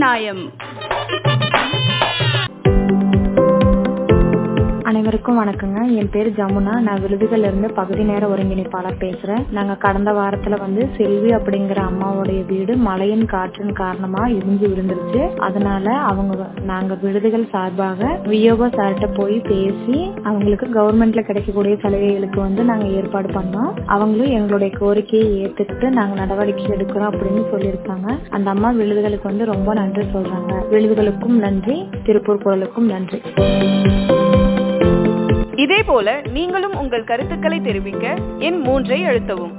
நியாயம் அனைவருக்கும் வணக்கங்க என் பேர் ஜமுனா நான் விருதுகள்ல இருந்து பகுதி நேர ஒருங்கிணைப்பாளர் பேசுறேன் நாங்க கடந்த வாரத்துல வந்து செல்வி அப்படிங்கிற அம்மாவுடைய வீடு மழையின் காற்றின் காரணமா இடிஞ்சு விழுந்துருச்சு அதனால அவங்க நாங்க விடுதிகள் சார்பாக வியோகோ சார்கிட்ட போய் பேசி அவங்களுக்கு கவர்மெண்ட்ல கிடைக்கக்கூடிய சலுகைகளுக்கு வந்து நாங்க ஏற்பாடு பண்ணோம் அவங்களும் எங்களுடைய கோரிக்கையை ஏத்துக்கிட்டு நாங்க நடவடிக்கை எடுக்கிறோம் அப்படின்னு சொல்லியிருக்காங்க அந்த அம்மா விழுதுகளுக்கு வந்து ரொம்ப நன்றி சொல்றாங்க விழுதுகளுக்கும் நன்றி திருப்பூர் குரலுக்கும் நன்றி இதே போல நீங்களும் உங்கள் கருத்துக்களை தெரிவிக்க எண் மூன்றை அழுத்தவும்